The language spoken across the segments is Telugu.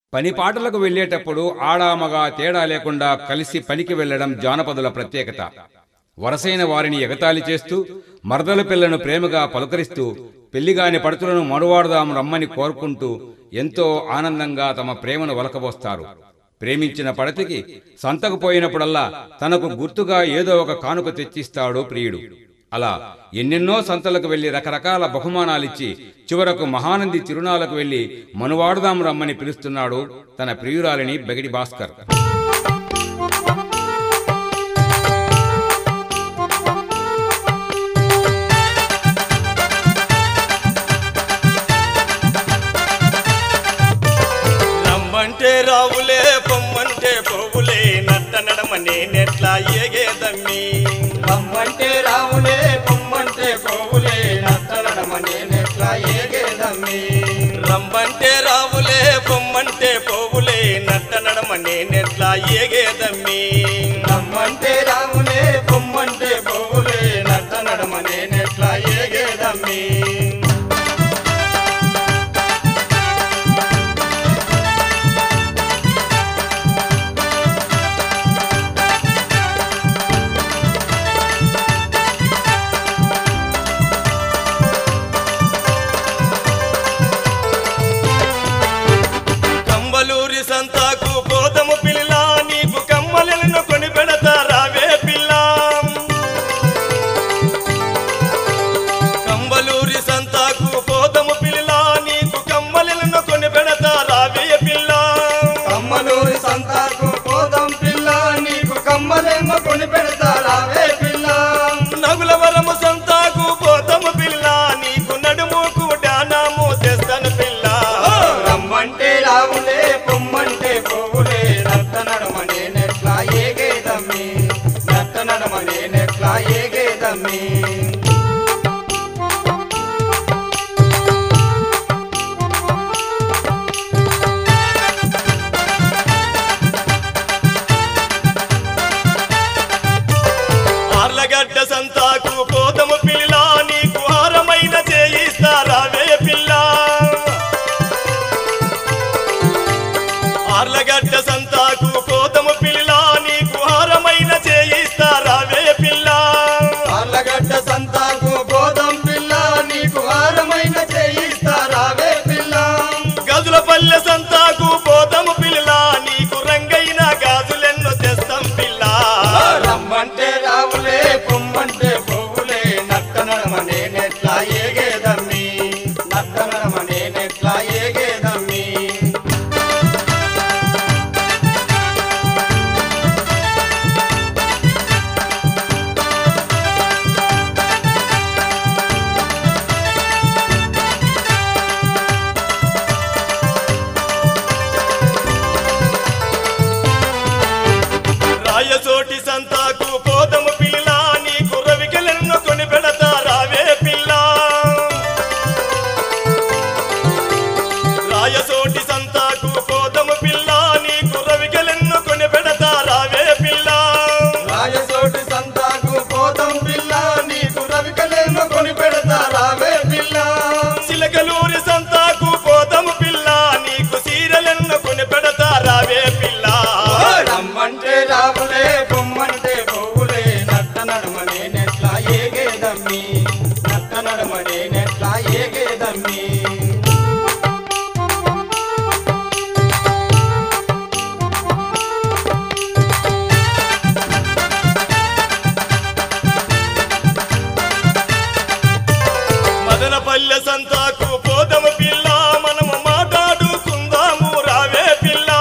పని పాటలకు వెళ్ళేటప్పుడు ఆడామగా తేడా లేకుండా కలిసి పనికి వెళ్లడం జానపదుల ప్రత్యేకత వరసైన వారిని ఎగతాళి చేస్తూ మరదల పిల్లను ప్రేమగా పలుకరిస్తూ పెళ్లిగాని పడుతులను మరువాడుదాం రమ్మని కోరుకుంటూ ఎంతో ఆనందంగా తమ ప్రేమను వలకబోస్తారు ప్రేమించిన పడతికి సంతకు పోయినప్పుడల్లా తనకు గుర్తుగా ఏదో ఒక కానుక తెచ్చిస్తాడు ప్రియుడు అలా ఎన్నెన్నో సంతలకు వెళ్లి రకరకాల బహుమానాలిచ్చి చివరకు మహానంది తిరునాలకు వెళ్లి మనువాడుదాం రమ్మని పిలుస్తున్నాడు తన ప్రియురాలిని బెగిడి భాస్కర్ రమ్మంటే రావులే పొమ్మంటే పోవులే నట్ట నడమ నేనెట్లా ఏగేదమ్మి రమ్మంటే రావులే పొమ్మంటే పోవులే నత్తనడమ నేనెట్లా ఏగేదమ్మి రమ్మంటే రావులే పొమ్మంటే పోవులే నట్ట నడమ నేనెట్లా ఏగేదమ్మి రమ్మంటే రావులే పొమ్మంటే పోవులే నత్తనడమ నేనెట్లా ఏగేదమ్మి కంబలూరి సంతాకు పోతము పిల్ల నీకు కమ్మలను కొని పెడతా రావే పిల్ల కంబలూరి సంతాకు పోతము పిల్ల నీకు కమ్మలను కొని పెడతా రావే పిల్ల కమ్మలూరి సంతాకు పోదాం పిల్ల నీకు కమ్మలేమో కొని పెడతారావే పిల్ల నగుల వరము సంతాకు పోతము పిల్ల నీకు నడుముకు డానాము తెస్తాను పిల్ల రమ్మంటే రావులే పొమ్మంటే పోవులే నత్తనడమ నేనెట్లా ఏగేదమ్మి నత్తనడమ నేనెట్లా ఏగేదమ్మి ఆర్లగడ్డ సంతాకు పోతము పిల్ల నీకు హారమైన చేయిస్తారావే పిల్ల ఆర్లగడ్డ సంతాకు పోతము పిల్ల నీకు హారమైన చేయిస్తారావే పిల్ల ఆళ్ళగడ్డ సంతాకు గోధం పిల్ల నీకు హారమైన చేయిస్తారావే పిల్ల గజుల పల్లె సంతాకు పోతము పిల్ల నీకు రంగైన గాజులెన్నో తెస్తాం పిల్ల రమ్మంటే రావులే పొమ్మంటే పోవులే నత్తనడమ నేనెట్లా ఏగేదమ్మి నత్తనడమ నేనెట్లా ఏగేదమ్మి రాయచోటి సంతాకు పోతము పిల్ల నీకు రవికెలెన్నో కొని పెడతారావే పిల్ల రాయచోటి సంతాకు పోతము పిల్ల నీకు రవికెలెన్నో కొని పెడతారావే పిల్ల రాజసోటి సంతాకు పోతం పిల్ల నీకు రవికలేమో కొని పెడతారావే పిల్ల సిలకలూరి సంతాకు పోతము పిల్ల నీకు సీరలెన్నో కొని పెడతారావే పిల్ల రమ్మంటే రావులే పొమ్మంటే పోవులే నట్ట నడమ నేనెట్లా ఏగేదమ్మి నట్ట నడమ నేనెట్లా ఏగేదమ్మి మదనపల్లె సంతాకు పోతము పిల్ల మనము మాట్లాడుకుందాము రావే పిల్ల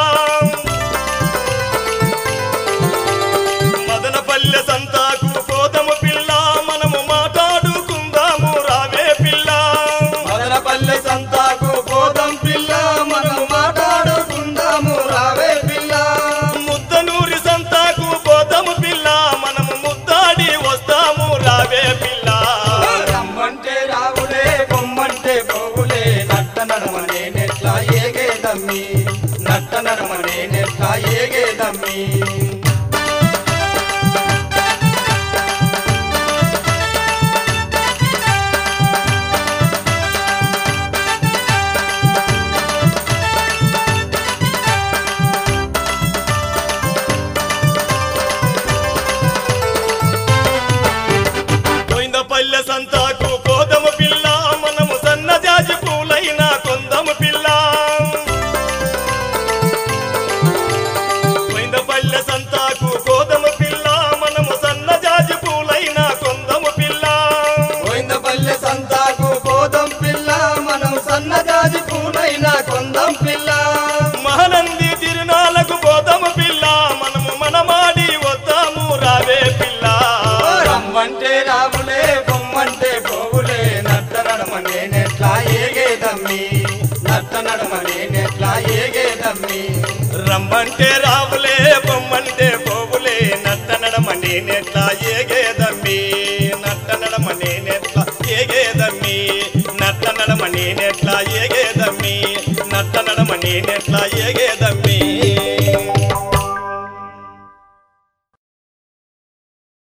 మదనపల్లె సంతాకు పోతము పిల్ల మనము మాట్లాడుకుందాము రావే పిల్ల మదనపల్లె సంతాకు పోతం పిల్ల మనం మాట్లాడుకుందాము రావే పిల్ల ముద్దనూరి సంతాకు పోతము పిల్ల మనము ముద్దాడి వస్తాము రావే పిల్ల రమ్మంటే రావులే పొమ్మంటే పోవులే నట్ట నడమ నేనెట్లా ఏగేదమ్మి నట్ట నడమ నేనెట్లా ఏగేదమ్మి దమ్మి రమ్మంటే రావులే పొమ్మంటే పోవులే నట్ట నడమ నేనెట్లా ఏగేదమ్మి నట్ట నడమ నేనెట్లా ఏగేదమ్మి నట్ట నడమ నేనెట్లా ఏగేదమ్మి నట్ట నడమ నేనెట్లా ఏగేదమ్మి